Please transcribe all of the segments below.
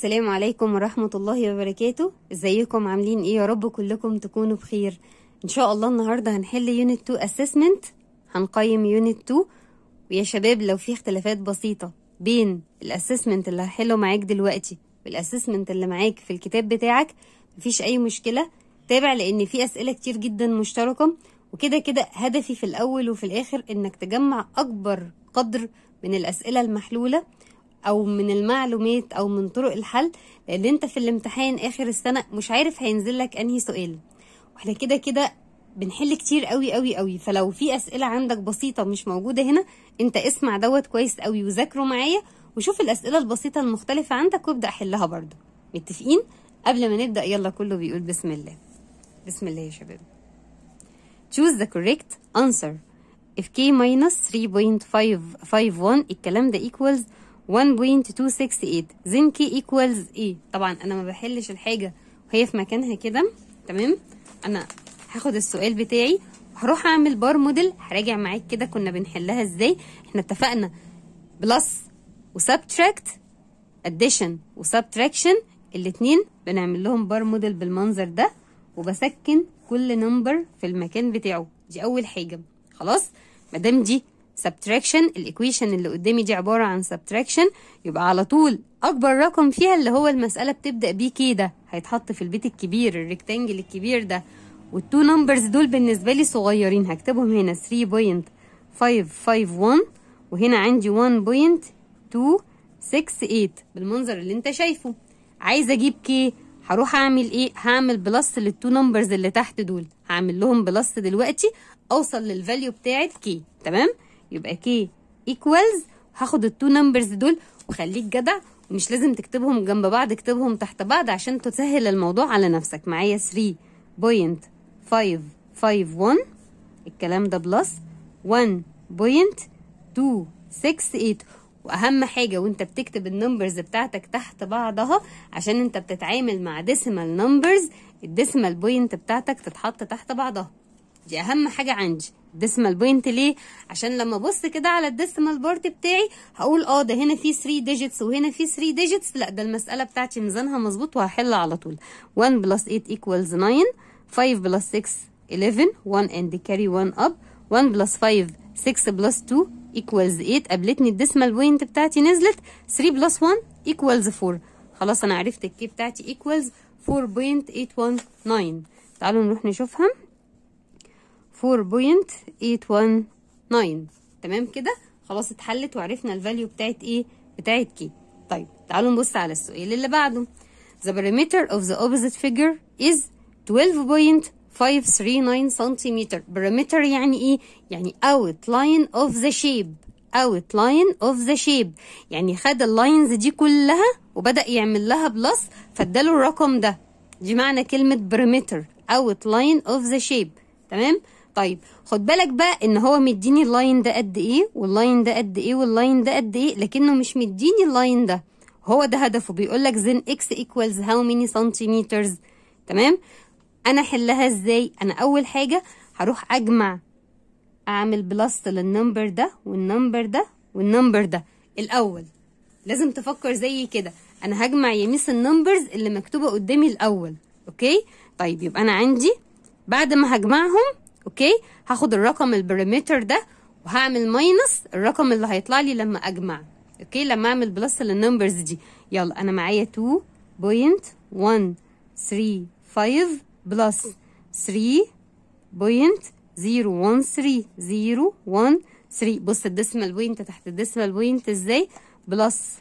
السلام عليكم ورحمة الله وبركاته ازيكم عاملين ايه يا رب كلكم تكونوا بخير ان شاء الله النهاردة هنحل يونت 2 اسسمنت هنقيم يونت 2 ويا شباب لو في اختلافات بسيطة بين الاسسمنت اللي هحله معاك دلوقتي والاسسمنت اللي معاك في الكتاب بتاعك مفيش اي مشكلة تابع لان في اسئلة كتير جدا مشتركة وكده كده هدفي في الاول وفي الاخر انك تجمع اكبر قدر من الاسئلة المحلولة او من المعلومات او من طرق الحل لان انت في الامتحان اخر السنه مش عارف هينزل لك انهي سؤال واحنا كده كده بنحل كتير قوي قوي قوي فلو في اسئله عندك بسيطه مش موجوده هنا انت اسمع دوت كويس قوي وذاكره معايا وشوف الاسئله البسيطه المختلفه عندك وابدا حلها برضو متفقين قبل ما نبدا يلا كله بيقول بسم الله بسم الله يا شباب choose the correct answer if k minus 3.551 الكلام ده equals 1.268 then k equals ايه طبعا انا ما بحلش الحاجه وهي في مكانها كده تمام انا هاخد السؤال بتاعي وهروح اعمل بار موديل هراجع معاك كده كنا بنحلها ازاي احنا اتفقنا بلس وسبتراكت اديشن وسبتراكشن الاتنين بنعمل لهم بار موديل بالمنظر ده وبسكن كل نمبر في المكان بتاعه دي اول حاجه خلاص مادام دي subtraction الايكويشن اللي قدامي دي عباره عن subtraction يبقى على طول اكبر رقم فيها اللي هو المساله بتبدا بيه كده هيتحط في البيت الكبير الريكتانجل الكبير ده والتو نمبرز دول بالنسبه لي صغيرين هكتبهم هنا 3.551 وهنا عندي 1.268 بالمنظر اللي انت شايفه عايزه اجيب كي هروح اعمل ايه هعمل بلس للتو نمبرز اللي تحت دول هعمل لهم بلس دلوقتي اوصل للفاليو بتاعت كي تمام يبقى كي ايكوالز هاخد التو نمبرز دول وخليك جدع ومش لازم تكتبهم جنب بعض اكتبهم تحت بعض عشان تسهل الموضوع على نفسك معايا 3.551 الكلام ده بلس 1.268 واهم حاجه وانت بتكتب النمبرز بتاعتك تحت بعضها عشان انت بتتعامل مع ديسيمال نمبرز الديسيمال بوينت بتاعتك تتحط تحت بعضها دي اهم حاجه عندي ديسيمال بوينت ليه عشان لما ابص كده على الديسيمال بارت بتاعي هقول اه ده هنا في 3 ديجيتس وهنا في 3 ديجيتس لا ده المساله بتاعتي ميزانها مظبوط وهحل على طول 1 بلس 8 equals 9 5 بلس 6 11 1 and carry 1 up 1 بلس 5 6 بلس 2 equals 8 قابلتني الديسيمال بوينت بتاعتي نزلت 3 بلس 1 equals 4 خلاص انا عرفت الكي بتاعتي equals 4.819 تعالوا نروح نشوفها 4.819 تمام كده خلاص اتحلت وعرفنا الفاليو بتاعت ايه بتاعت كي طيب تعالوا نبص على السؤال اللي بعده the perimeter of the opposite figure is 12.539 سنتيمتر perimeter يعني ايه يعني outline of the shape outline of the shape يعني خد اللاينز دي كلها وبدأ يعمل لها بلس فاداله الرقم ده دي معنى كلمة perimeter outline of the shape تمام طيب خد بالك بقى ان هو مديني اللاين ده قد ايه واللاين ده قد ايه واللاين ده قد ايه لكنه مش مديني اللاين ده هو ده هدفه بيقول لك then x equals how many centimeters تمام انا احلها ازاي انا اول حاجه هروح اجمع اعمل بلس للنمبر ده والنمبر ده والنمبر ده الاول لازم تفكر زي كده انا هجمع يميس النمبرز اللي مكتوبه قدامي الاول اوكي طيب يبقى انا عندي بعد ما هجمعهم اوكي هاخد الرقم البريمتر ده وهعمل ماينس الرقم اللي هيطلع لي لما اجمع اوكي لما اعمل بلس للنمبرز دي يلا انا معايا 2.135 بلس 3.013013 بص الديسمال بوينت تحت الديسمال بوينت ازاي بلس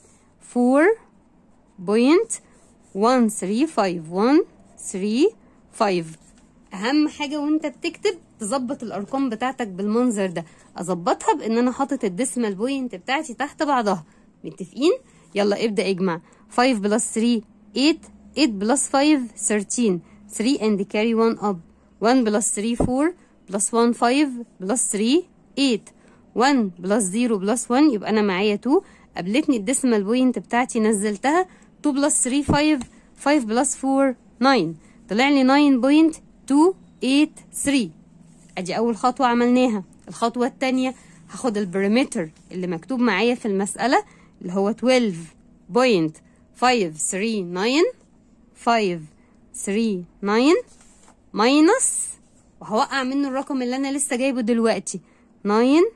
4.135135 اهم حاجه وانت بتكتب تظبط الارقام بتاعتك بالمنظر ده اظبطها بان انا حاطط الديسمال بوينت بتاعتي تحت بعضها متفقين يلا ابدا اجمع 5 بلس 3 8 8 بلس 5 13 3 and carry 1 up 1 بلس 3 4 بلس 1 5 بلس 3 8 1 بلس 0 بلس 1 يبقى انا معايا 2 قابلتني الديسمال بوينت بتاعتي نزلتها 2 بلس 3 5 5 بلس 4 9 طلع لي 9.283 ادي اول خطوه عملناها الخطوه الثانيه هاخد البريمتر اللي مكتوب معايا في المساله اللي هو 12.5 5 3 9 5 3 9 ماينس وهوقع منه الرقم اللي انا لسه جايبه دلوقتي 9.283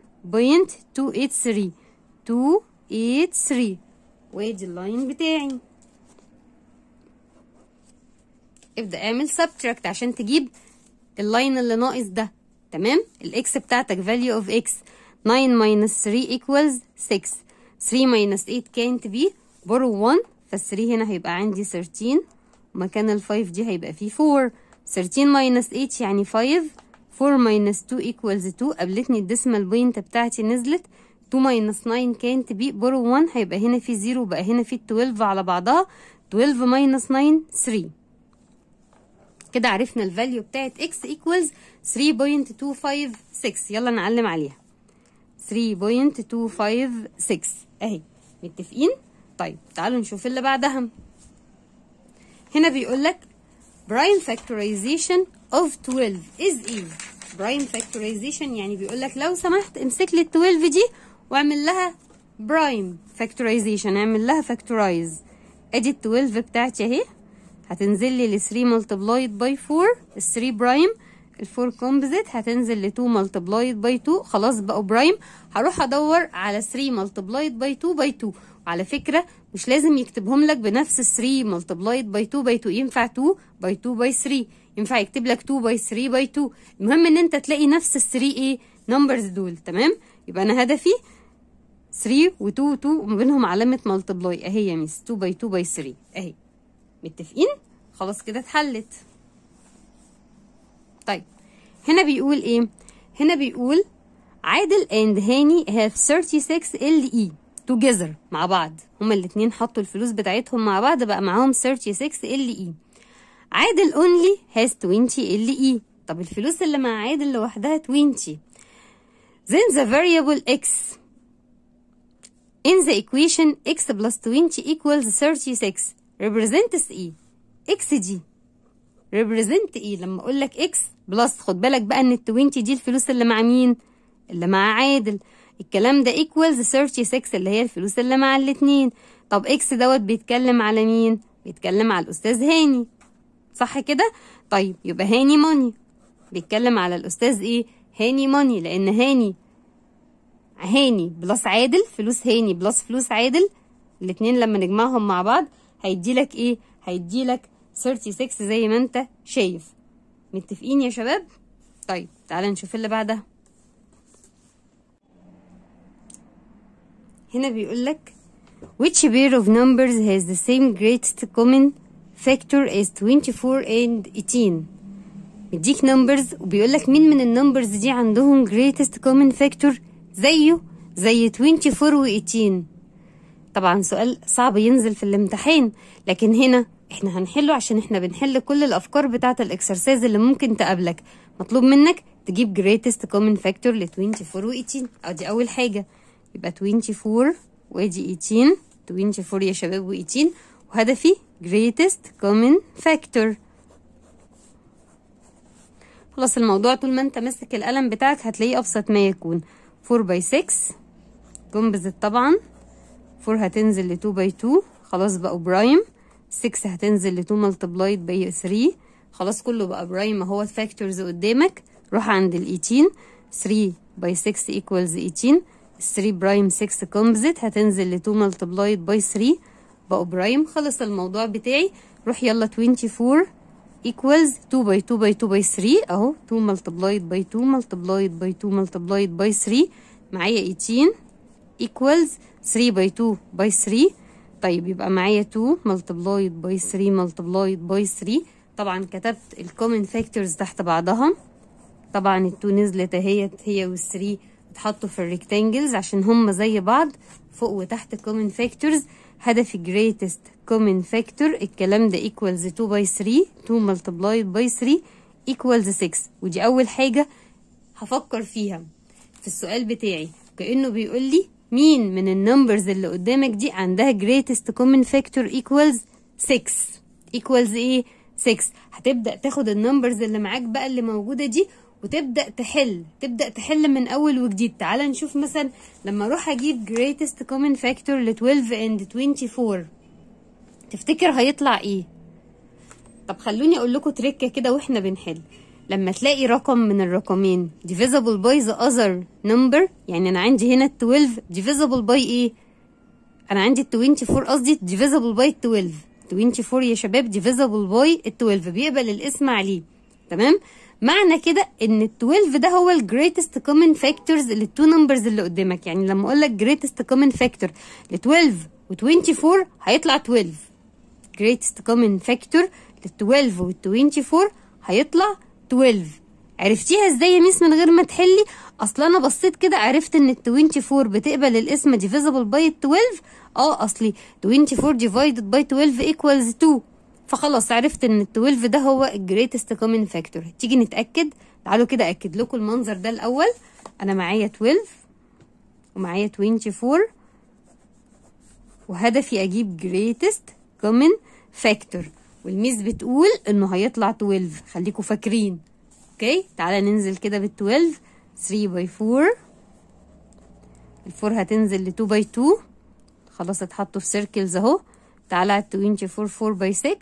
283 وادي اللاين بتاعي ابدأ اعمل subtract عشان تجيب اللاين اللي ناقص ده تمام الاكس بتاعتك value of x 9 minus 3 equals 6 3 minus 8 can't be borrow 1 فال 3 هنا هيبقى عندي 13 ومكان ال 5 دي هيبقى فيه 4 13 minus 8 يعني 5 4 minus 2 equals 2 قابلتني الديسمال بوينت بتاعتي نزلت 2 minus 9 كانت بي borrow 1 هيبقى هنا في 0 وبقى هنا في 12 على بعضها 12 minus 9 3 كده عرفنا الفاليو بتاعت x equals 3.256 يلا نعلم عليها 3.256 اهي متفقين طيب تعالوا نشوف اللي بعدها هنا بيقول لك prime factorization of 12 is ايه prime factorization يعني بيقول لك لو سمحت امسك لي ال 12 دي واعمل لها prime factorization اعمل لها factorize ادي ال 12 بتاعتي اهي هتنزل لي ل 3 multiplied by 4 ال 3 برايم ال 4 composite هتنزل ل 2 multiplied by 2 خلاص بقوا برايم هروح ادور على 3 multiplied by 2 by 2 وعلى فكرة مش لازم يكتبهم لك بنفس ال 3 multiplied by 2 by 2 ينفع 2 by 2 by 3 ينفع يكتب لك 2 by 3 by 2 المهم ان انت تلاقي نفس ال 3 ايه نمبرز دول تمام يبقى انا هدفي 3 و2 و2 وما بينهم علامة multiply اهي يا ميس 2 by 2 by 3 اهي متفقين خلاص كده اتحلت طيب هنا بيقول ايه هنا بيقول عادل and هاني have 36 LE together مع بعض هما الاتنين حطوا الفلوس بتاعتهم مع بعض بقى معاهم 36 LE عادل only has 20 LE طب الفلوس اللي مع عادل لوحدها 20 then the variable x in the equation x plus 20 equals 36 represents ايه x دي represent ايه لما اقول لك x بلس خد بالك بقى ان ال 20 دي الفلوس اللي مع مين اللي مع عادل الكلام ده equals 36 اللي هي الفلوس اللي مع الاتنين طب x دوت بيتكلم على مين بيتكلم على الاستاذ هاني صح كده طيب يبقى هاني ماني بيتكلم على الاستاذ ايه هاني ماني لان هاني هاني بلس عادل فلوس هاني بلس فلوس عادل الاتنين لما نجمعهم مع بعض هيديلك ايه هيديلك 36 زي ما انت شايف متفقين يا شباب طيب تعالى نشوف اللي بعدها هنا بيقول لك which pair of numbers has the same greatest common factor as 24 and 18 مديك numbers وبيقول لك مين من النمبرز دي عندهم greatest common factor زيه زي 24 و 18 طبعا سؤال صعب ينزل في الامتحان لكن هنا احنا هنحله عشان احنا بنحل كل الافكار بتاعه الاكسرسايز اللي ممكن تقابلك مطلوب منك تجيب greatest common factor ل 24 و 18 ادي اول حاجه يبقى 24 وادي 18 24 يا شباب و 18 وهدفي greatest common factor خلاص الموضوع طول ما انت ماسك القلم بتاعك هتلاقيه ابسط ما يكون 4 باي 6 كومبوزيت طبعا 4 هتنزل ل 2 باي 2 خلاص بقوا برايم 6 هتنزل ل 2 ملتبلايد باي 3 خلاص كله بقى برايم اهو فاكتورز قدامك روح عند ال 18 3 باي 6 ايكوالز 18 3 برايم 6 كومبوزيت هتنزل ل 2 ملتبلايد باي 3 بقوا برايم خلص الموضوع بتاعي روح يلا 24 equals 2 by 2 by 2 by 3 اهو 2 multiplied by 2 multiplied by 2 multiplied by 3 معايا 18 equals 3 by 2 by 3 طيب يبقى معايا 2 multiplied by 3 multiplied by 3 طبعا كتبت الكومن فاكتورز تحت بعضها طبعا ال 2 نزلت اهيت هي وال 3 اتحطوا في الريكتانجلز عشان هم زي بعض فوق وتحت كومن فاكتورز هدفي greatest common factor الكلام ده equals 2 by 3 2 multiplied by 3 equals 6 ودي أول حاجة هفكر فيها في السؤال بتاعي كأنه بيقول لي مين من النمبرز اللي قدامك دي عندها greatest common factor equals 6 equals ايه 6 هتبدأ تاخد النمبرز اللي معاك بقى اللي موجودة دي وتبدأ تحل تبدأ تحل من أول وجديد تعال نشوف مثلا لما أروح أجيب greatest common factor ل 12 and 24 تفتكر هيطلع ايه طب خلوني اقول لكم تريكه كده واحنا بنحل لما تلاقي رقم من الرقمين divisible by the other number يعني انا عندي هنا ال 12 divisible by ايه انا عندي ال 24 قصدي divisible by 12 24 يا شباب divisible by ال 12 بيقبل الاسم عليه تمام معنى كده ان ال 12 ده هو ال greatest common factors للتو نمبرز اللي قدامك يعني لما اقول لك greatest common factor ل 12 و 24 هيطلع 12 greatest common factor لل 12 وال 24 هيطلع 12 عرفتيها ازاي يا ميس من غير ما تحلي اصل انا بصيت كده عرفت ان ال 24 بتقبل الاسم divisible by 12 اه اصلي 24 divided by 12 equals 2 فخلاص عرفت ان ال 12 ده هو ال greatest common factor تيجي نتاكد تعالوا كده اكد لكم المنظر ده الاول انا معايا 12 ومعايا 24 وهدفي اجيب greatest common factor والميس بتقول انه هيطلع 12 خليكم فاكرين اوكي تعالى ننزل كده بال 12 3 باي 4 الفور هتنزل ل 2 باي 2 خلاص اتحطوا في سيركلز اهو تعالى على 24 4 باي 6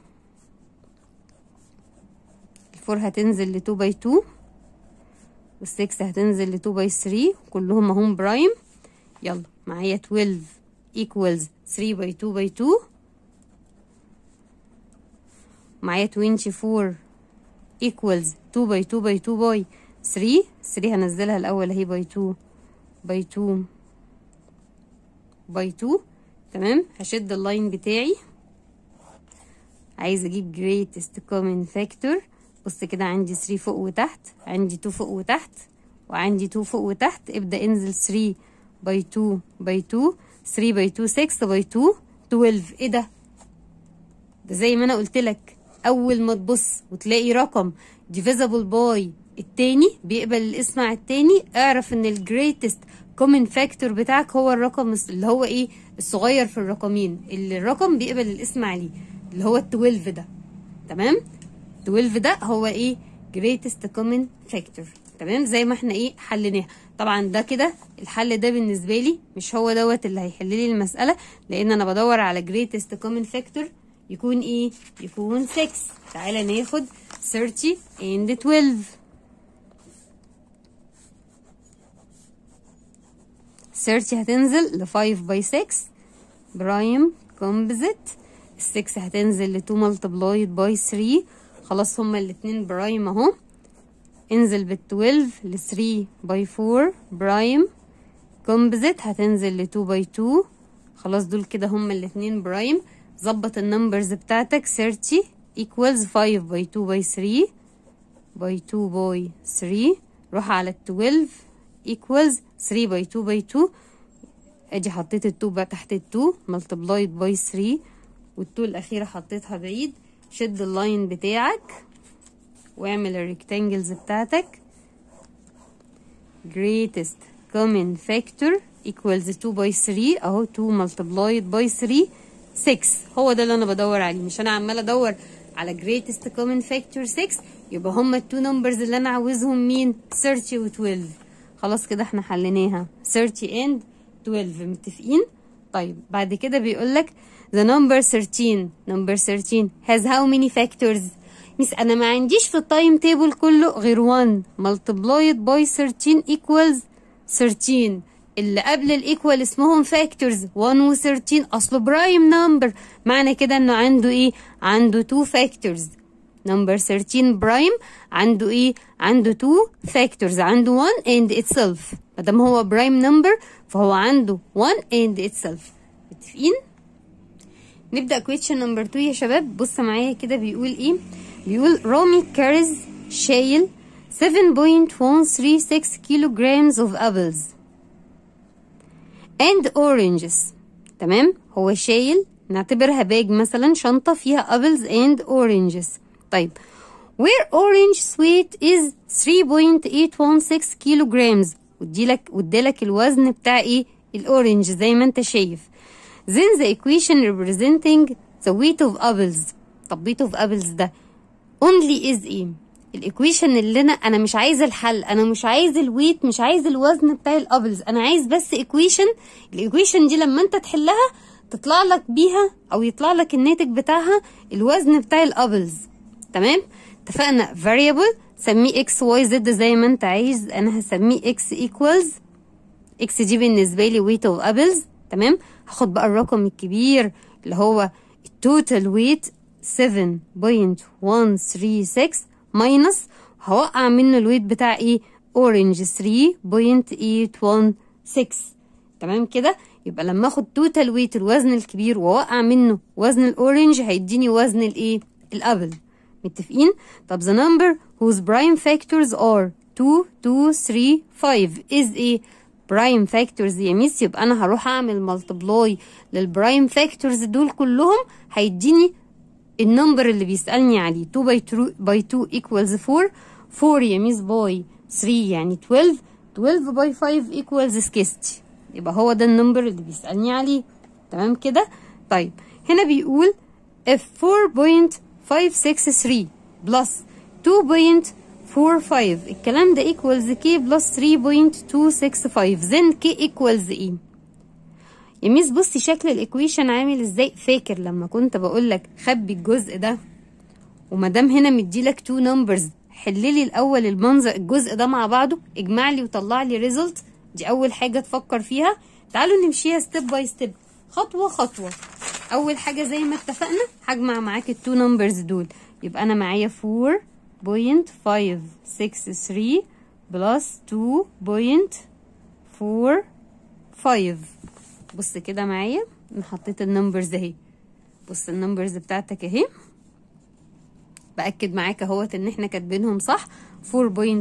الفور هتنزل ل 2 باي 2 وال6 هتنزل ل 2 باي 3 كلهم اهم برايم يلا معايا 12 equals 3 باي 2 باي 2 معايا 24 equals 2 باي 2 باي 2 باي 3 3 هنزلها الاول اهي باي 2 باي 2 باي 2 تمام هشد اللاين بتاعي عايزه اجيب greatest common factor بص كده عندي 3 فوق وتحت عندي 2 فوق وتحت وعندي 2 فوق وتحت ابدا انزل 3 باي 2 باي 2 3 باي 2 6 باي 2 12 ايه ده ده زي ما انا قلت لك اول ما تبص وتلاقي رقم divisible by التاني بيقبل الاسم على التاني اعرف ان الجريتست common factor بتاعك هو الرقم اللي هو ايه الصغير في الرقمين اللي الرقم بيقبل الاسم عليه اللي هو ال 12 ده تمام 12 ده هو ايه greatest common factor تمام زي ما احنا ايه حليناها طبعا ده كده الحل ده بالنسبه لي مش هو دوت اللي هيحل لي المساله لان انا بدور على greatest common factor يكون ايه يكون 6 تعالى ناخد 30 and 12 30 هتنزل ل 5 باي 6 برايم كومبوزيت ال 6 هتنزل ل 2 ملتبلايد باي 3 خلاص هما الاتنين برايم اهو انزل بال 12 ل 3 باي 4 برايم كومبوزيت هتنزل ل 2 باي 2 خلاص دول كده هما الاتنين برايم ظبط النمبرز بتاعتك 30 equals 5 باي 2 باي 3 باي 2 باي 3 روح على ال 12 equals 3 باي 2 باي 2 ادي حطيت ال 2 بقى تحت ال 2 multiplied باي 3 وال 2 الاخيره حطيتها بعيد شد اللاين بتاعك واعمل الريكتانجلز بتاعتك greatest common factor equals 2 باي 3 اهو 2 multiplied باي 3 6 هو ده اللي انا بدور عليه مش انا عماله ادور على greatest common factor 6 يبقى هما التو نمبرز اللي انا عاوزهم مين 30 و 12 خلاص كده احنا حليناها 30 and 12 متفقين طيب بعد كده بيقول لك the number 13 number 13 has how many factors ميس انا ما عنديش في التايم تيبل كله غير 1 multiplied by 13 equals 13 اللي قبل الايكوال اسمهم فاكتورز 1 و 13 اصله برايم نمبر معنى كده انه عنده ايه عنده 2 فاكتورز نمبر 13 برايم عنده ايه عنده 2 فاكتورز عنده 1 and itself ما دام هو برايم نمبر فهو عنده 1 and itself متفقين نبدا question نمبر 2 يا شباب بص معايا كده بيقول ايه بيقول رامي كارز شايل 7.136 kilograms of apples and oranges تمام هو شايل نعتبرها باج مثلا شنطة فيها apples and oranges طيب where orange sweet is 3.816 kilograms وديلك وديلك الوزن بتاع ايه الاورنج زي ما انت شايف then the equation representing the weight of apples طب weight of apples ده only is ايه الايكويشن اللي انا انا مش عايزه الحل انا مش عايز الويت مش عايز الوزن بتاع الابلز انا عايز بس ايكويشن الايكويشن دي لما انت تحلها تطلع لك بيها او يطلع لك الناتج بتاعها الوزن بتاع الابلز تمام اتفقنا variable سميه x y z زي ما انت عايز انا هسميه x equals x دي بالنسبه لي weight of apples تمام هاخد بقى الرقم الكبير اللي هو التوتال ويت 7.136 ماينس هوقع منه الويت بتاع ايه اورنج 3.816 تمام كده يبقى لما اخد توتال ويت الوزن الكبير واوقع منه وزن الاورنج هيديني وزن الايه الابل متفقين طب the number whose prime factors are 2 2 3 5 is ايه برايم فاكتورز يا ميس يبقى انا هروح اعمل ملتبلاي للبرايم فاكتورز دول كلهم هيديني النمبر اللي بيسالني عليه 2 باي 2 باي 2 equals 4 4 يا ميس باي 3 يعني 12 12 باي 5 equals 60 يبقى هو ده النمبر اللي بيسالني عليه تمام كده طيب هنا بيقول if 4.563 plus 2. 45 الكلام ده equals k plus 3.265 then k equals ايه يا ميس بصي شكل الايكويشن عامل ازاي فاكر لما كنت بقول لك خبي الجزء ده ومادام هنا مديلك تو نمبرز حللي الاول المنظر الجزء ده مع بعضه اجمع لي وطلع لي ريزلت دي اول حاجه تفكر فيها تعالوا نمشيها ستيب باي ستيب خطوه خطوه اول حاجه زي ما اتفقنا هجمع معاك التو نمبرز دول يبقى انا معايا 4 بوينت فايف سكس ثري بلس تو بوينت فور فايف بص كده معايا انا حطيت النمبرز اهي بص النمبرز بتاعتك اهي باكد معاك اهوت ان احنا كاتبينهم صح 4.563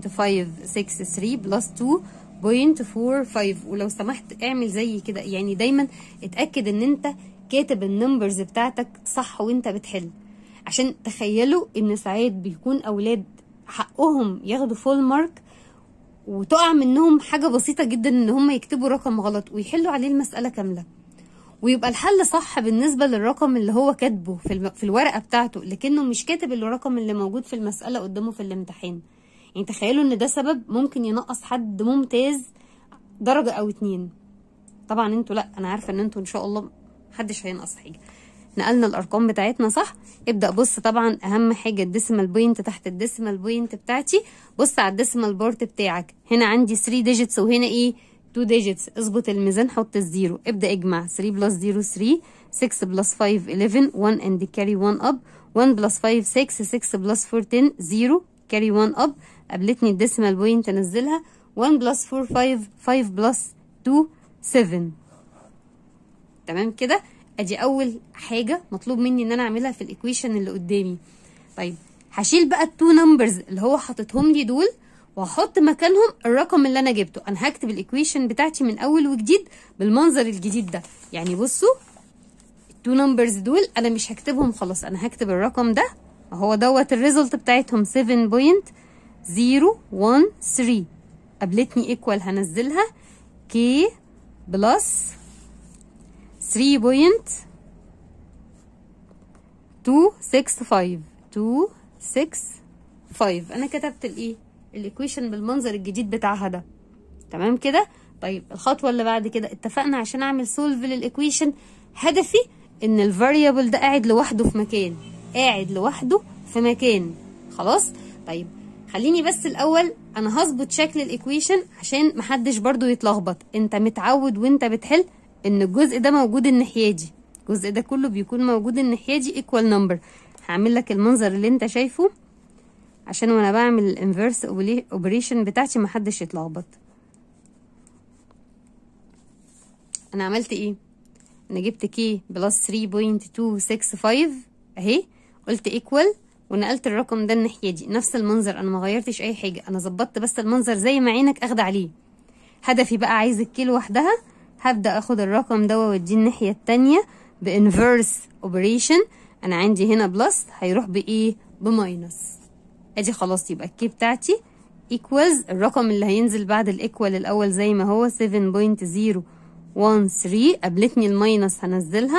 بلس 2.45 ولو سمحت اعمل زي كده يعني دايما اتاكد ان انت كاتب النمبرز بتاعتك صح وانت بتحل عشان تخيلوا ان ساعات بيكون اولاد حقهم ياخدوا فول مارك وتقع منهم حاجه بسيطه جدا ان هم يكتبوا رقم غلط ويحلوا عليه المساله كامله ويبقى الحل صح بالنسبه للرقم اللي هو كاتبه في, الم... في الورقه بتاعته لكنه مش كاتب الرقم اللي موجود في المساله قدامه في الامتحان يعني تخيلوا ان ده سبب ممكن ينقص حد ممتاز درجه او اتنين طبعا انتوا لا انا عارفه ان انتوا ان شاء الله محدش هينقص حاجه نقلنا الارقام بتاعتنا صح ابدا بص طبعا اهم حاجه الديسيمال بوينت تحت الديسيمال بوينت بتاعتي بص على الديسيمال بارت بتاعك هنا عندي 3 ديجيتس وهنا ايه 2 ديجيتس اظبط الميزان حط الزيرو ابدا اجمع 3 بلس 0 3 6 بلس 5 11 1 and carry 1 up 1 بلس 5 6 6 بلس 4 10 0 carry 1 up قابلتني الديسيمال بوينت انزلها 1 بلس 4 5 5 بلس 2 7 تمام كده ادي اول حاجه مطلوب مني ان انا اعملها في الايكويشن اللي قدامي طيب هشيل بقى التو نمبرز اللي هو حاططهم لي دول وهحط مكانهم الرقم اللي انا جبته انا هكتب الايكويشن بتاعتي من اول وجديد بالمنظر الجديد ده يعني بصوا التو نمبرز دول انا مش هكتبهم خلاص انا هكتب الرقم ده هو دوت الريزلت بتاعتهم 7.013 قابلتني ايكوال هنزلها كي بلس 3.265 265 انا كتبت الايه الايكويشن بالمنظر الجديد بتاعها ده تمام كده طيب الخطوه اللي بعد كده اتفقنا عشان اعمل سولف للايكويشن هدفي ان الفاريبل ده قاعد لوحده في مكان قاعد لوحده في مكان خلاص طيب خليني بس الاول انا هظبط شكل الايكويشن عشان محدش برضو يتلخبط انت متعود وانت بتحل ان الجزء ده موجود الناحيه دي الجزء ده كله بيكون موجود الناحيه دي ايكوال نمبر هعمل لك المنظر اللي انت شايفه عشان وانا بعمل الانفيرس اوبريشن بتاعتي محدش يتلخبط انا عملت ايه انا جبت كي بلس 3.265 اهي قلت ايكوال ونقلت الرقم ده الناحيه دي نفس المنظر انا ما غيرتش اي حاجه انا ظبطت بس المنظر زي ما عينك اخد عليه هدفي بقى عايز الكي لوحدها هبدا اخد الرقم ده واوديه الناحيه التانية بانفيرس اوبريشن انا عندي هنا بلس هيروح بايه بماينس ادي خلاص يبقى الكي بتاعتي ايكوالز الرقم اللي هينزل بعد الايكوال الاول زي ما هو 7.013 قابلتني الماينس هنزلها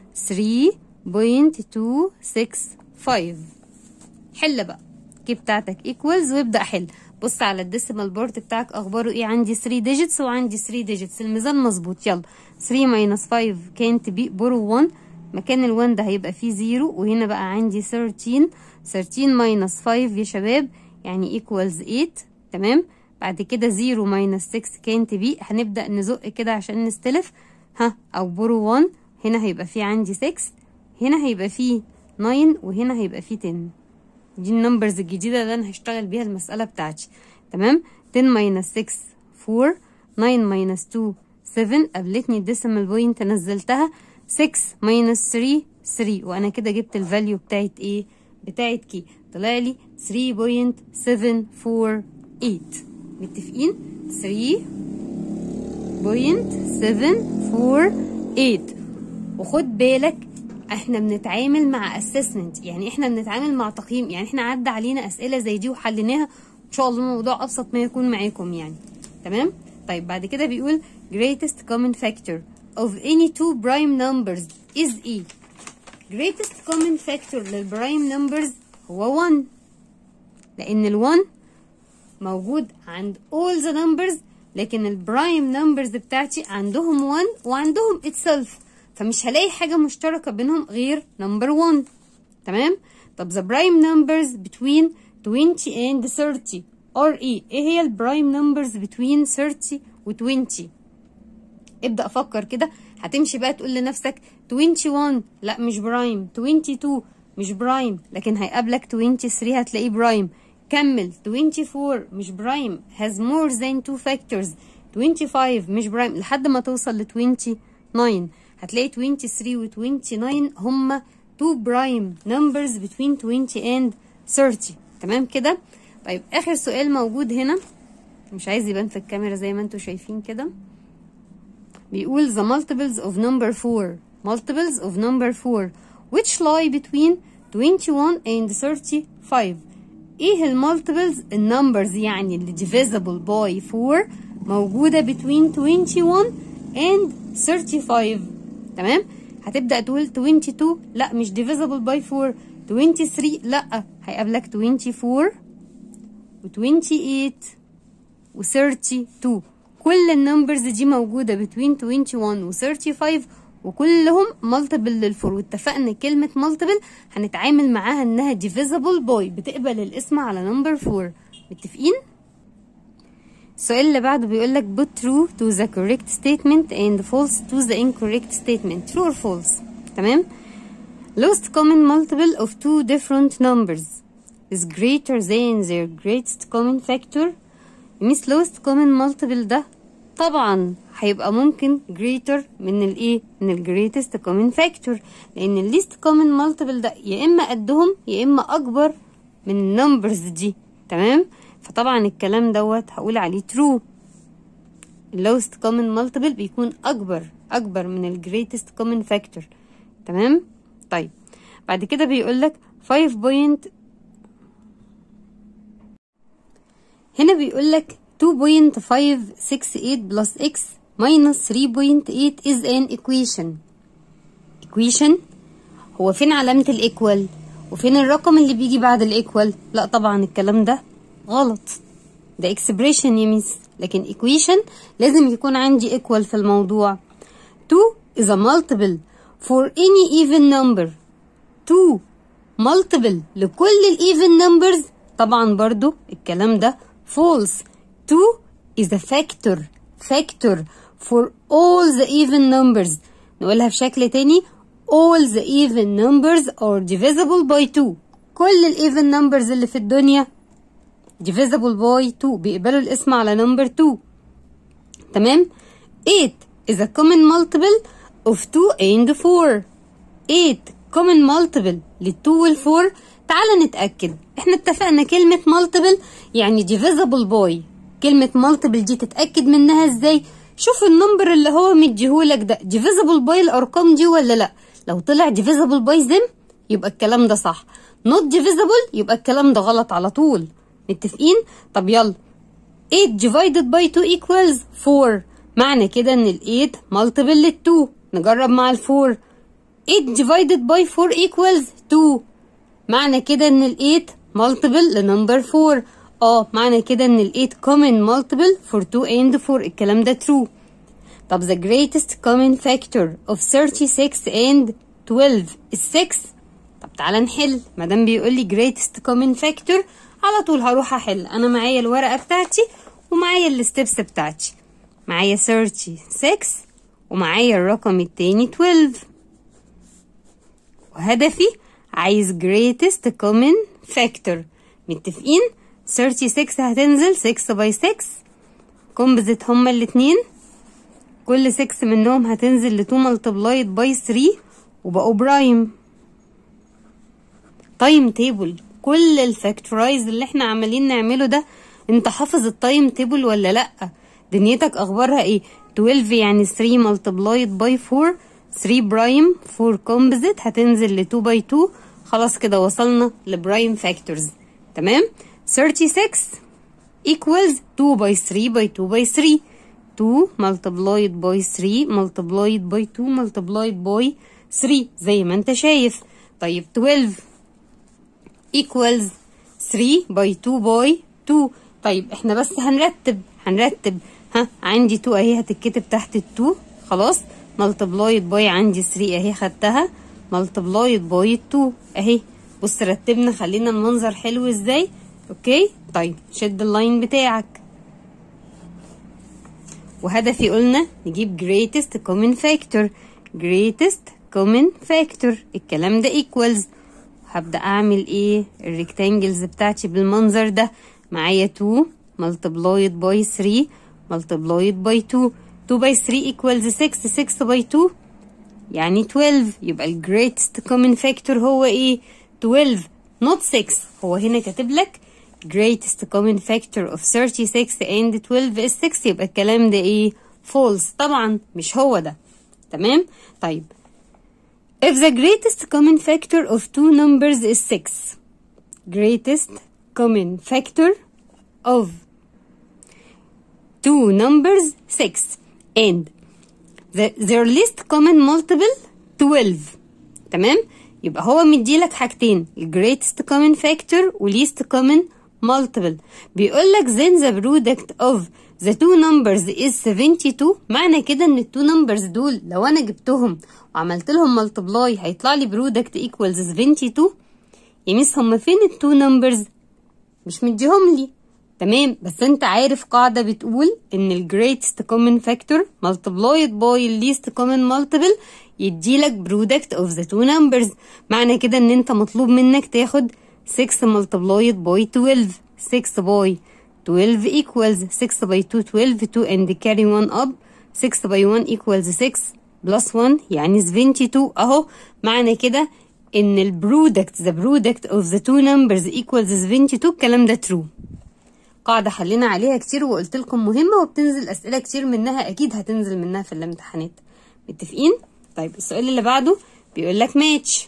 3.265 حل بقى الكي بتاعتك ايكوالز وابدا حل بص على الديسيمال بورت بتاعك اخباره ايه عندي 3 ديجيتس وعندي 3 ديجيتس الميزان مظبوط يلا 3 minus 5 can't be borrow 1 مكان ال 1 ده هيبقى فيه 0 وهنا بقى عندي 13 13 minus 5 يا شباب يعني equals 8 تمام بعد كده 0 minus 6 can't be هنبدأ نزق كده عشان نستلف ها أو borrow 1 هنا هيبقى فيه عندي 6 هنا هيبقى فيه 9 وهنا هيبقى فيه 10 دي النمبرز الجديدة اللي أنا هشتغل بيها المسألة بتاعتي تمام 10 minus 6 4 9 minus 2 7 قابلتني الديسيمال بوينت نزلتها 6 minus 3 3 وأنا كده جبت الفاليو بتاعت إيه بتاعت كي طلع لي 3.748 متفقين 3.748 وخد بالك احنا بنتعامل مع اسسمنت يعني احنا بنتعامل مع تقييم يعني احنا عدى علينا اسئله زي دي وحليناها ان شاء الله الموضوع ابسط ما يكون معاكم يعني تمام طيب بعد كده بيقول greatest common factor of any two prime numbers is e greatest common factor للبرايم numbers هو 1 لان ال1 موجود عند all the numbers لكن البرايم numbers بتاعتي عندهم 1 وعندهم itself فمش هلاقي حاجة مشتركة بينهم غير number 1 تمام طب the prime numbers between 20 and 30 are ايه ايه هي البرايم numbers between 30 و 20 ابدأ فكر كده هتمشي بقى تقول لنفسك 21 لا مش برايم 22 مش برايم لكن هيقابلك 23 هتلاقيه برايم كمل 24 مش برايم has more than two factors 25 مش برايم لحد ما توصل ل 29 هتلاقي 23 و 29 هما two prime numbers between 20 and 30 تمام كده طيب اخر سؤال موجود هنا مش عايز يبان في الكاميرا زي ما انتوا شايفين كده بيقول the multiples of number 4 multiples of number 4 which lie between 21 and 35 ايه المالتيبلز النمبرز يعني اللي divisible by 4 موجودة between 21 and 35 تمام هتبدأ تقول 22 لا مش divisible by 4 23 لا هيقابلك 24 و 28 و 32 كل النمبرز دي موجودة between 21 و 35 وكلهم مالتيبل للفور واتفقنا كلمة مالتيبل هنتعامل معاها انها divisible by بتقبل الاسم على نمبر 4 متفقين؟ السؤال اللي بعده بيقول لك put true to the correct statement and false to the incorrect statement true or false تمام lowest common multiple of two different numbers is greater than their greatest common factor miss lowest common multiple ده طبعا هيبقى ممكن greater من الايه من ال greatest common factor لان ال least common multiple ده يا اما قدهم يا اما اكبر من النمبرز دي تمام فطبعا الكلام دوت هقول عليه true lowest common multiple بيكون اكبر اكبر من ال greatest common factor تمام طيب بعد كده بيقول لك 5 point هنا بيقول لك 2.568 plus x minus 3.8 is an equation equation هو فين علامة الايكوال وفين الرقم اللي بيجي بعد الايكوال لا طبعا الكلام ده غلط ده expression يا ميس لكن equation لازم يكون عندي equal في الموضوع 2 is a multiple for any even number 2 multiple لكل ال even numbers طبعا برضو الكلام ده false 2 is a factor factor for all the even numbers نقولها بشكل تاني all the even numbers are divisible by 2 كل ال even numbers اللي في الدنيا divisible by 2 بيقبلوا الاسم على number 2 تمام 8 is a common multiple of 2 and 4 8 common multiple لل 2 وال 4 تعال نتأكد احنا اتفقنا كلمة multiple يعني divisible by كلمة multiple دي تتأكد منها ازاي شوف النمبر اللي هو مديهولك ده divisible by الأرقام دي ولا لأ لو طلع divisible by them يبقى الكلام ده صح not divisible يبقى الكلام ده غلط على طول متفقين طب يلا 8 divided by 2 equals 4 معنى كده ان ال 8 multiple لل 2 نجرب مع ال 4 8 divided by 4 equals 2 معنى كده ان ال 8 multiple لنمبر 4 اه معنى كده ان ال 8 common multiple for 2 and 4 الكلام ده true طب the greatest common factor of 36 and 12 is 6 طب تعالى نحل مادام بيقول لي greatest common factor على طول هروح احل انا معايا الورقه بتاعتي ومعايا الستبس بتاعتي معايا 36 ومعايا الرقم التاني 12 وهدفي عايز greatest common factor متفقين 36 هتنزل 6 باي 6 كومبوزيت هما الاتنين كل 6 منهم هتنزل ل 2 ملتبلايد باي 3 وبقوا برايم تايم تيبل كل الفاكتورايز اللي احنا عمالين نعمله ده انت حافظ التايم تيبل ولا لا دنيتك اخبارها ايه 12 يعني 3 ملتبلايد باي 4 3 برايم 4 كومبوزيت هتنزل ل 2 باي 2 خلاص كده وصلنا لبرايم فاكتورز تمام 36 equals 2 by 3 by 2 by 3 2 multiplied by 3 multiplied by 2 multiplied by 3 زي ما انت شايف طيب 12 equals 3 by 2 by 2 طيب احنا بس هنرتب هنرتب ها عندي 2 اهي هتتكتب تحت ال 2 خلاص multiplied by عندي 3 اهي خدتها multiplied by 2 اهي بص رتبنا خلينا المنظر حلو ازاي اوكي طيب شد اللاين بتاعك وهدفي قلنا نجيب greatest common factor greatest common factor الكلام ده equals هبدأ أعمل إيه الريكتانجلز بتاعتي بالمنظر ده معايا 2 multiplied by 3 multiplied by 2 2 by 3 equals 6 6 by 2 يعني 12 يبقى ال greatest common factor هو إيه 12 not 6 هو هنا كاتب لك greatest common factor of 36 and 12 is 6 يبقى الكلام ده ايه false طبعا مش هو ده تمام طيب if the greatest common factor of two numbers is 6 greatest common factor of two numbers 6 and the, their least common multiple 12 تمام يبقى هو مديلك حاجتين greatest common factor و least common multiple بيقول لك then the product of the two numbers is 72 معنى كده ان التو نمبرز دول لو انا جبتهم وعملت لهم multiply هيطلع لي product equals 72 يا ميس هما فين التو نمبرز مش مديهم لي تمام بس انت عارف قاعدة بتقول ان ال greatest common factor multiplied by ال least common multiple يديلك product of the two numbers معنى كده ان انت مطلوب منك تاخد 6 multiplied by 12 6 by 12 equals 6 by 2 12 2 and carry 1 up 6 by 1 equals 6 plus 1 يعني 72 اهو معنى كده ان ال product the product of the two numbers equals 72 الكلام ده true قاعدة حلينا عليها كتير وقلت لكم مهمة وبتنزل أسئلة كتير منها أكيد هتنزل منها في الامتحانات متفقين؟ طيب السؤال اللي بعده بيقول لك match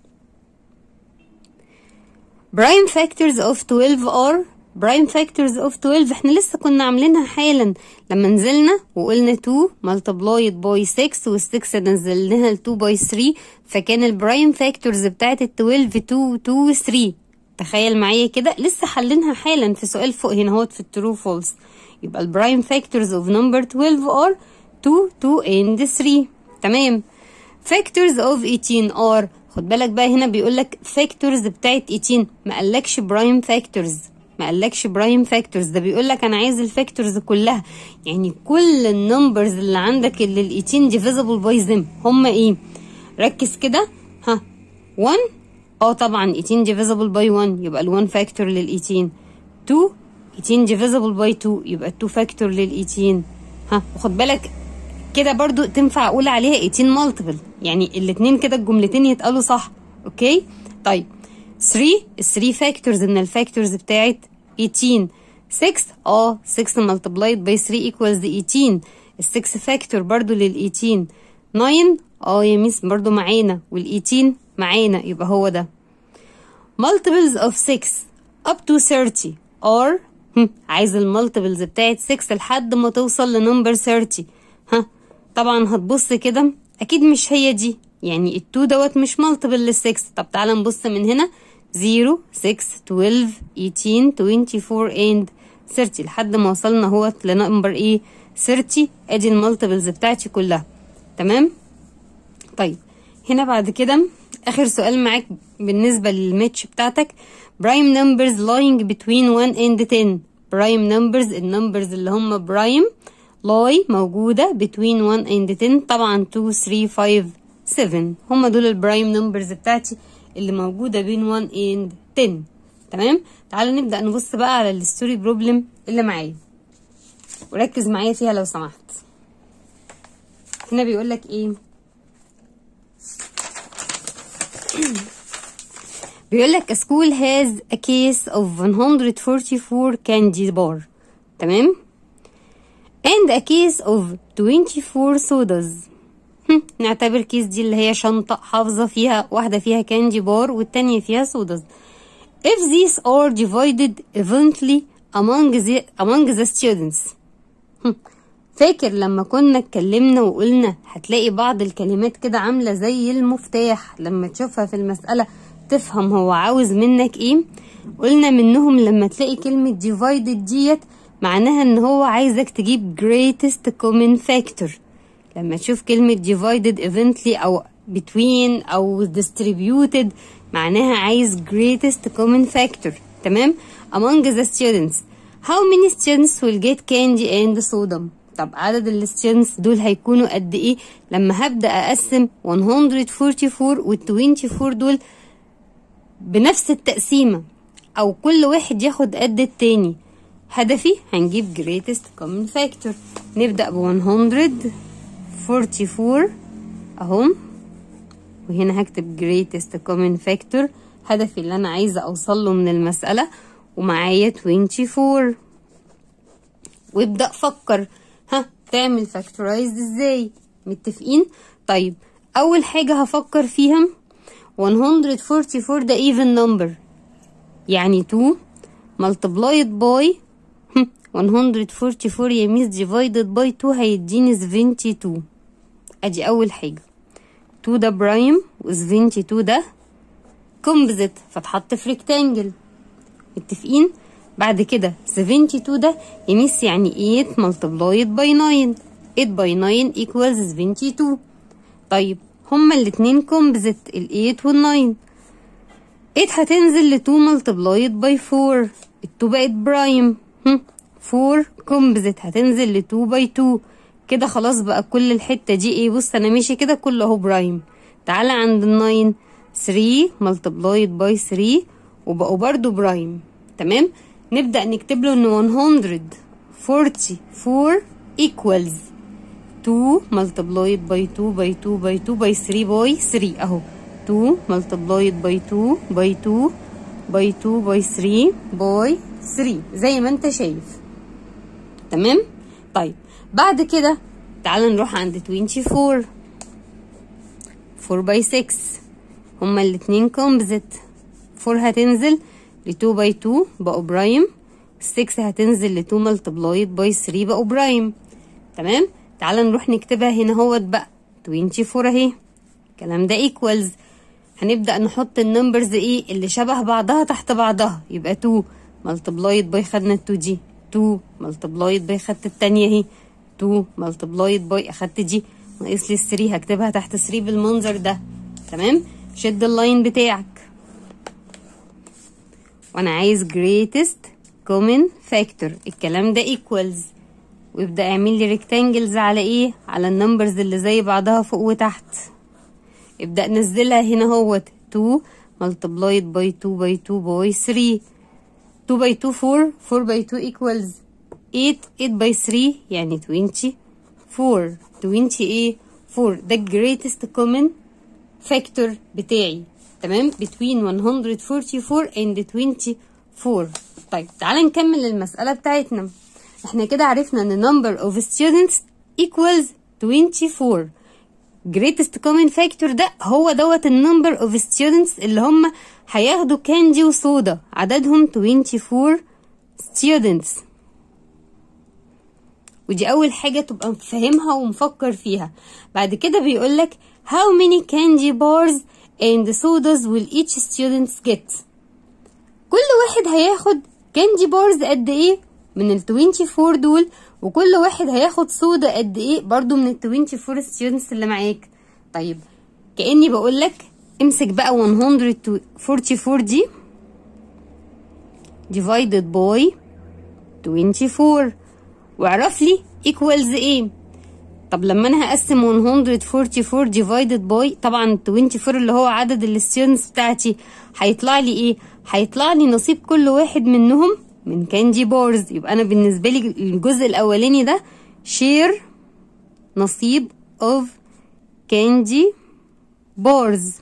prime factors of 12 are prime factors of 12 احنا لسه كنا عاملينها حالا لما نزلنا وقلنا 2 multiplied by 6 وال 6 نزلناها ل 2 by 3 فكان البرايم فاكتورز بتاعت ال 12 2 2 و 3 تخيل معايا كده لسه حلينها حالا في سؤال فوق هنا اهوت في الترو فولس يبقى البرايم فاكتورز اوف نمبر 12 are 2 2 and 3 تمام factors of 18 are خد بالك بقى هنا بيقول لك فاكتورز بتاعت 18 ما قالكش برايم فاكتورز ما قالكش برايم فاكتورز ده بيقول لك انا عايز الفاكتورز كلها يعني كل النمبرز اللي عندك اللي ال 18 ديفيزبل باي ذم هم ايه ركز كده ها 1 اه طبعا 18 ديفيزبل باي 1 يبقى ال 1 فاكتور لل 18 2 18 ديفيزبل باي 2 يبقى ال 2 فاكتور لل 18 ها وخد بالك كده برضو تنفع اقول عليها 18 مالتيبل يعني الاتنين كده الجملتين يتقالوا صح اوكي طيب 3 ال 3 فاكتورز من الفاكتورز بتاعت 18 6 اه 6 ملتبلايد باي 3 ايكوالز 18 ال 6 فاكتور برضو لل 18 9 اه يا ميس برضو معانا وال 18 معانا يبقى هو ده multiples of 6 up to 30 or عايز المالتيبلز بتاعت 6 لحد ما توصل لنمبر 30 ها طبعا هتبص كده اكيد مش هي دي يعني التو دوت مش مالتيبل للسكس طب تعالى نبص من هنا 0 6 12 18 24 and 30 لحد ما وصلنا اهوت لنمبر ايه 30 ادي المالتيبلز بتاعتي كلها تمام طيب هنا بعد كده اخر سؤال معاك بالنسبة للماتش بتاعتك برايم نمبرز lying between 1 and 10 برايم نمبرز النمبرز اللي هم برايم لاي موجودة between 1 and 10 طبعا 2 3 5 7 هم دول البرايم نمبرز بتاعتي اللي موجودة بين 1 and 10 تمام تعالوا نبدأ نبص بقى على الستوري بروبلم اللي معايا وركز معايا فيها لو سمحت هنا بيقول لك ايه بيقول لك a school has a case of 144 candy bar تمام and a case of 24 sodas هم، نعتبر كيس دي اللي هي شنطة حافظة فيها واحدة فيها كاندي بار والتانية فيها سوداز if these are divided eventually among the, among the students هم، فاكر لما كنا اتكلمنا وقلنا هتلاقي بعض الكلمات كده عاملة زي المفتاح لما تشوفها في المسألة تفهم هو عاوز منك ايه قلنا منهم لما تلاقي كلمة divided ديت معناها ان هو عايزك تجيب greatest common factor لما تشوف كلمة divided eventually او between او distributed معناها عايز greatest common factor تمام among the students how many students will get candy and soda طب عدد الستودنتس دول هيكونوا قد ايه لما هبدأ اقسم 144 وال 24 دول بنفس التقسيمة او كل واحد ياخد قد التاني هدفي هنجيب greatest common factor نبدأ ب 144 اهو وهنا هكتب greatest common factor هدفي اللي انا عايزة اوصل له من المسألة ومعايا 24 وابدأ فكر ها تعمل فاكتورايز ازاي متفقين طيب اول حاجة هفكر فيها 144 ده even number يعني 2 multiplied by 144 يا ميس divided by 2 هيديني 72 ادي اول حاجة 2 ده برايم و 72 ده كومبوزيت فاتحط في ريكتانجل متفقين بعد كده 72 ده يميس يعني 8 multiplied by 9 8 by 9 equals 72 طيب هما الاتنين كومبوزيت ال 8 وال 9 8 هتنزل ل 2 multiplied by 4 ال 2 بقت برايم 4 كومبوزيت هتنزل ل 2 باي 2 كده خلاص بقى كل الحتة دي ايه بص انا ماشي كده كله اهو برايم تعالى عند ال 9 3 multiplied by 3 وبقوا برضو برايم تمام نبدأ نكتب له ان 144 equals 2 multiplied by 2 by 2 by 2 by 3 by 3 اهو 2 multiplied by 2 by 2 by 2 by 3 by 3 زي ما انت شايف تمام طيب بعد كده تعال نروح عند 24 4 by 6 هما الاتنين كومبزيت 4 هتنزل ل 2 by 2 بقوا برايم 6 هتنزل ل 2 multiplied by 3 بقوا برايم تمام تعال نروح نكتبها هنا اهوت بقى 24 اهي الكلام ده equals هنبدأ نحط النمبرز ايه اللي شبه بعضها تحت بعضها يبقى 2 multiplied by خدنا ال 2 دي 2 multiplied by خدت التانية اهي 2 multiplied by اخدت دي ناقص لي ال 3 هكتبها تحت 3 بالمنظر ده تمام شد اللاين بتاعك وانا عايز greatest common factor الكلام ده equals ويبدأ يعمل لي ريكتانجلز على ايه على النمبرز اللي زي بعضها فوق وتحت ابدأ نزلها هنا اهوت 2 multiplied by 2 by 2 by 3 2 by 2 4 4 by 2 equals 8 8 by 3 يعني 24 20 ايه 4 ده greatest common factor بتاعي تمام between 144 and 24 طيب تعال نكمل المسألة بتاعتنا احنا كده عرفنا ان number of students equals 24 greatest common factor ده هو دوت النمبر of students اللي هم هياخدوا كاندي وصودا عددهم 24 students ودي اول حاجة تبقى فاهمها ومفكر فيها بعد كده بيقولك how many candy bars and sodas will each students get كل واحد هياخد كاندي بارز قد ايه من ال 24 دول وكل واحد هياخد صودا قد ايه برضو من ال 24 ستودنتس اللي معاك طيب كاني بقول لك امسك بقى 144 دي divided by 24 واعرف لي equals ايه طب لما انا هقسم 144 divided by طبعا 24 اللي هو عدد الستودنتس بتاعتي هيطلع لي ايه هيطلع لي نصيب كل واحد منهم من كاندي بارز يبقى انا بالنسبه لي الجزء الاولاني ده شير نصيب of كاندي بارز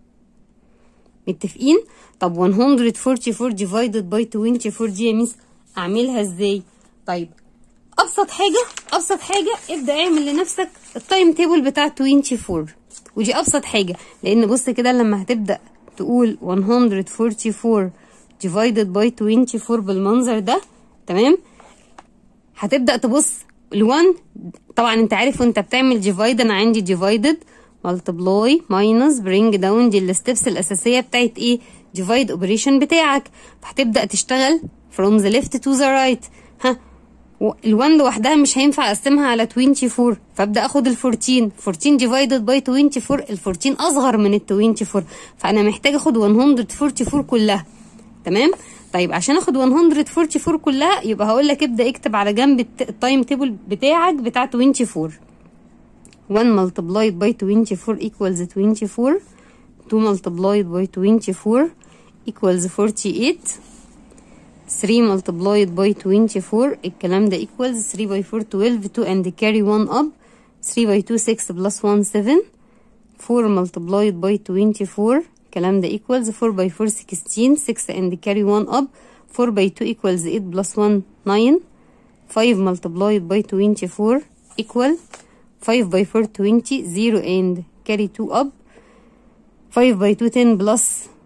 متفقين طب 144 divided by 24 دي يا ميس اعملها ازاي طيب ابسط حاجه ابسط حاجه ابدا اعمل لنفسك التايم تيبل بتاع 24 ودي ابسط حاجه لان بص كده لما هتبدا تقول 144 divided by 24 بالمنظر ده تمام هتبدا تبص ال1 طبعا انت عارف وانت بتعمل ديفايد انا عندي ديفايدد multiply minus bring down دي الستبس الاساسيه بتاعت ايه ديفايد اوبريشن بتاعك فهتبدا تشتغل from the left to the right ها ال1 لوحدها مش هينفع اقسمها على 24 فابدا اخد ال 14 14 ديفايدد باي 24 ال 14 اصغر من ال 24 فانا محتاج اخد 144 كلها تمام طيب عشان اخد 144 كلها يبقى هقول لك ابدا اكتب على جنب التايم تيبل بتاعك بتاع 24 1 multiplied by 24 equals 24 2 multiplied by 24 equals 48 3 multiplied by 24 الكلام ده equals 3 by 4 12 2 and carry 1 up 3 by 2 6 plus 1 7 4 multiplied by 24 الكلام ده equals 4 by 4 16 6 and carry 1 up 4 by 2 equals 8 plus 1 9 5 multiplied by 24 equal 5 by 4 20 0 and carry 2 up 5 by 2 10 plus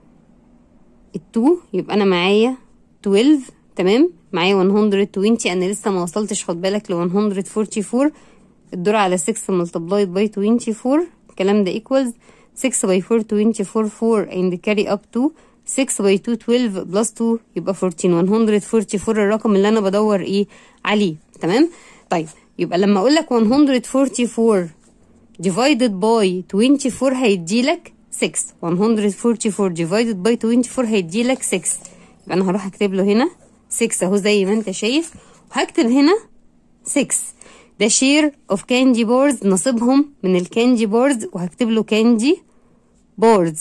ال 2 يبقى انا معايا 12 تمام معايا 120 انا لسه ما وصلتش خد بالك ل 144 الدور على 6 multiplied by 24 الكلام ده equals 6 by 4 24 4 and carry up to 6 by 2 12 plus 2 يبقى 14 144 الرقم اللي انا بدور ايه عليه تمام طيب يبقى لما اقول لك 144 divided by 24 هيديلك 6 144 divided by 24 هيديلك 6 يبقى انا هروح اكتب له هنا 6 اهو زي ما انت شايف وهكتب هنا 6 ده شير اوف كاندي بورز نصيبهم من الكاندي بورز وهكتب له كاندي بورز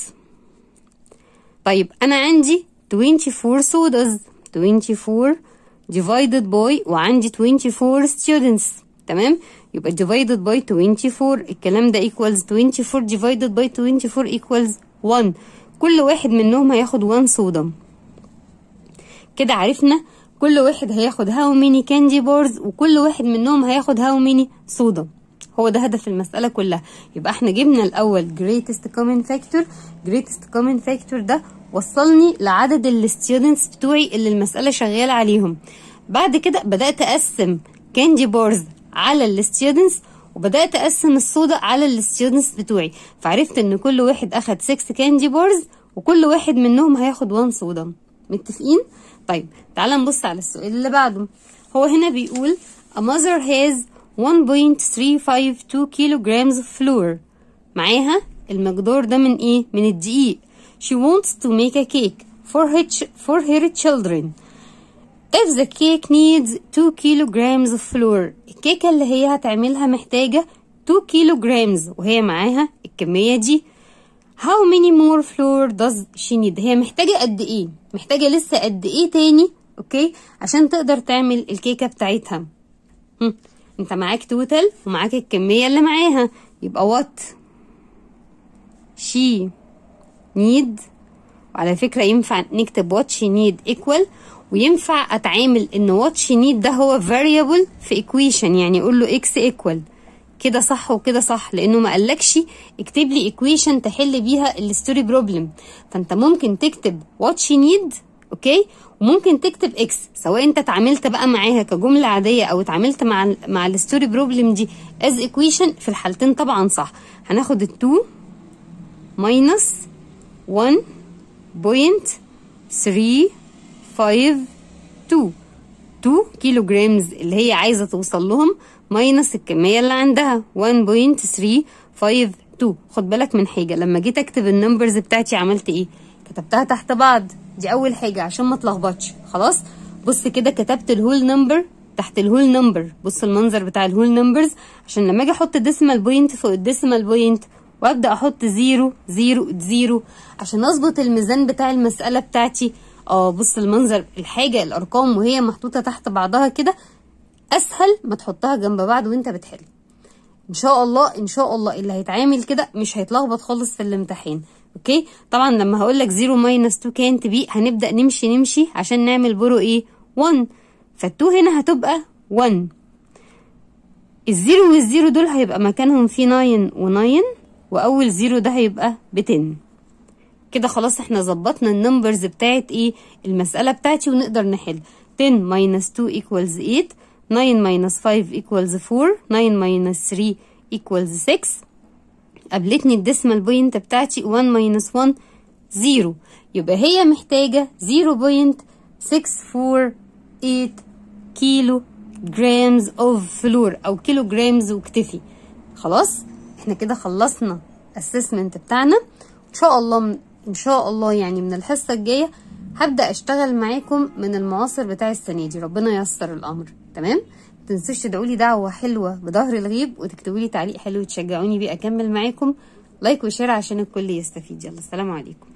طيب انا عندي 24 سوداز 24 divided by وعندي 24 students تمام يبقى divided by 24 الكلام ده equals 24 divided by 24 equals 1 كل واحد منهم هياخد 1 صودا كده عرفنا كل واحد هياخد هاو ميني كاندي بورز وكل واحد منهم هياخد هاو ميني صودا هو ده هدف المسألة كلها يبقى احنا جبنا الأول greatest common factor greatest common factor ده وصلني لعدد الستودنتس بتوعي اللي المسألة شغالة عليهم بعد كده بدأت أقسم كاندي بورز على الستودنتس وبدأت أقسم الصودا على الستودنتس بتوعي فعرفت إن كل واحد أخد 6 كاندي بورز وكل واحد منهم هياخد 1 صودا متفقين؟ طيب تعال نبص على السؤال اللي بعده هو هنا بيقول a mother has 1.352 kilograms of flour معاها المقدار ده من ايه؟ من الدقيق she wants to make a cake for her, for her children if the cake needs 2 kilograms of flour الكيكة اللي هي هتعملها محتاجة 2 kilograms وهي معاها الكمية دي how many more flour does she need هي محتاجة قد ايه محتاجة لسه قد ايه تاني اوكي عشان تقدر تعمل الكيكة بتاعتها هم. انت معاك توتال ومعاك الكمية اللي معاها يبقى وات she need وعلى فكرة ينفع نكتب what she need equal وينفع اتعامل ان what she need ده هو variable في equation يعني اقول له x equal كده صح وكده صح لانه ما قالكش اكتب لي equation تحل بيها الستوري بروبلم فانت ممكن تكتب what she need اوكي وممكن تكتب اكس سواء انت اتعاملت بقى معاها كجمله عاديه او اتعاملت مع ال مع الستوري بروبلم دي از ايكويشن في الحالتين طبعا صح هناخد ال 2 ماينس 1.352 2 2 كيلو جرامز اللي هي عايزة توصل لهم ماينس الكمية اللي عندها 1.352 خد بالك من حاجة لما جيت اكتب النمبرز بتاعتي عملت ايه كتبتها تحت بعض دي اول حاجة عشان ما تلخبطش خلاص بص كده كتبت الهول نمبر تحت الهول نمبر بص المنظر بتاع الهول نمبرز عشان لما اجي احط ديسمال بوينت فوق الديسمال بوينت وابدا احط زيرو زيرو زيرو عشان اظبط الميزان بتاع المساله بتاعتي اه بص المنظر الحاجه الارقام وهي محطوطه تحت بعضها كده اسهل ما تحطها جنب بعض وانت بتحل ان شاء الله ان شاء الله اللي هيتعامل كده مش هيتلخبط خالص في الامتحان اوكي طبعا لما هقول لك 0 ماينس 2 كانت بي هنبدا نمشي نمشي عشان نعمل برو ايه 1 فالتو هنا هتبقى 1 الزيرو والزيرو دول هيبقى مكانهم في 9 و9 واول زيرو ده هيبقى ب 10 كده خلاص احنا ظبطنا النمبرز بتاعت ايه المسألة بتاعتي ونقدر نحل 10 minus 2 equals 8 9 minus 5 equals 4 9 minus 3 equals 6 قابلتني الديسمال بوينت بتاعتي 1 minus 1 0 يبقى هي محتاجة 0.648 كيلو جرامز اوف فلور او كيلو جرامز واكتفي خلاص احنا كده خلصنا الاسسمنت بتاعنا ان شاء الله ان شاء الله يعني من الحصه الجايه هبدا اشتغل معاكم من المعاصر بتاع السنه دي ربنا ييسر الامر تمام تنسوش تدعوا لي دعوه حلوه بظهر الغيب وتكتبوا لي تعليق حلو تشجعوني بيه اكمل معاكم لايك وشير عشان الكل يستفيد يلا السلام عليكم